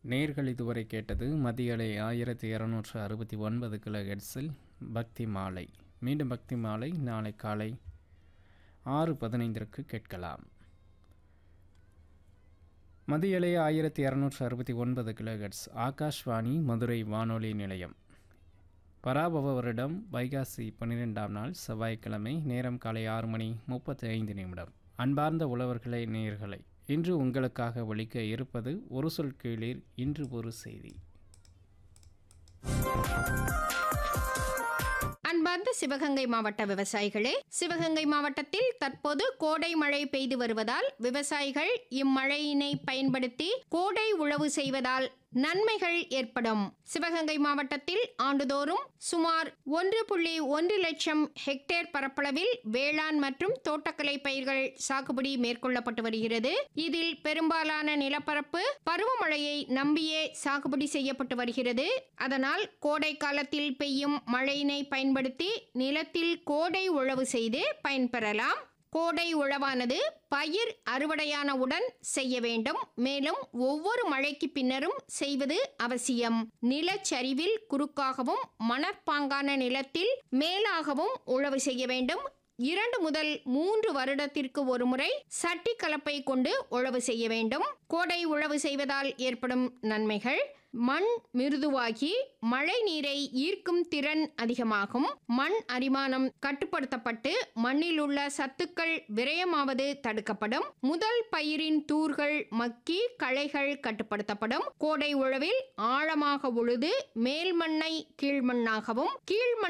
நேர்கள் இதுவரை கேட்டது மதியலை ஆயிரத்தி இரநூற்று அறுபத்தி ஒன்பது கிலோ ஹெட்ஸில் பக்தி மாலை மீண்டும் பக்தி மாலை நாளை காலை ஆறு பதினைந்திற்கு கேட்கலாம் மதியலை ஆயிரத்தி இரநூற்று அறுபத்தி ஒன்பது கிலோ ஹெட்ஸ் ஆகாஷ்வாணி மதுரை வானொலி நிலையம் பராபவ வருடம் வைகாசி பன்னிரெண்டாம் நாள் செவ்வாய்க்கிழமை நேரம் காலை ஆறு மணி முப்பத்தி ஐந்து நிமிடம் அன்பார்ந்த உழவர்களே நேயர்களை இன்று உங்களுக்காக ஒலிக்க இருப்பது ஒரு சொல் கீழீர் இன்று ஒரு செய்தி அன்பார்ந்த சிவகங்கை மாவட்ட விவசாயிகளே சிவகங்கை மாவட்டத்தில் தற்போது கோடை மழை பெய்து வருவதால் விவசாயிகள் இம்மழையினை பயன்படுத்தி கோடை உழவு செய்வதால் நன்மைகள் ஏற்படும் சிவகங்கை மாவட்டத்தில் ஆண்டுதோறும் சுமார் ஒன்று புள்ளி ஒன்று லட்சம் ஹெக்டேர் பரப்பளவில் வேளாண் மற்றும் தோட்டக்கலை பயிர்கள் சாகுபடி மேற்கொள்ளப்பட்டு வருகிறது இதில் பெரும்பாலான நிலப்பரப்பு பருவமழையை நம்பியே சாகுபடி செய்யப்பட்டு வருகிறது அதனால் கோடை காலத்தில் பெய்யும் மழையினை பயன்படுத்தி நிலத்தில் கோடை உழவு செய்து பயன்பெறலாம் கோடை உழவானது பயிர் அறுவடையானவுடன் செய்ய வேண்டும் மேலும் ஒவ்வொரு மழைக்கு பின்னரும் செய்வது அவசியம் நிலச்சரிவில் குறுக்காகவும் மணற்பாங்கான நிலத்தில் மேலாகவும் உழவு செய்ய வேண்டும் இரண்டு முதல் மூன்று வருடத்திற்கு ஒரு முறை சட்டி கலப்பை கொண்டு உழவு செய்ய வேண்டும் கோடை உழவு செய்வதால் ஏற்படும் நன்மைகள் மண் மிருதுவாகி மழை நீரை ஈர்க்கும் திறன் அதிகமாகும் மண் அரிமானம் கட்டுப்படுத்தப்பட்டு மண்ணில் உள்ள சத்துக்கள் விரயமாவது தடுக்கப்படும் முதல் பயிரின் தூர்கள் மக்கி களைகள் கட்டுப்படுத்தப்படும் கோடை உழவில் ஆழமாக உழுது மேல் மண்ணை கீழ்மண்ணாகவும் கீழ்மண்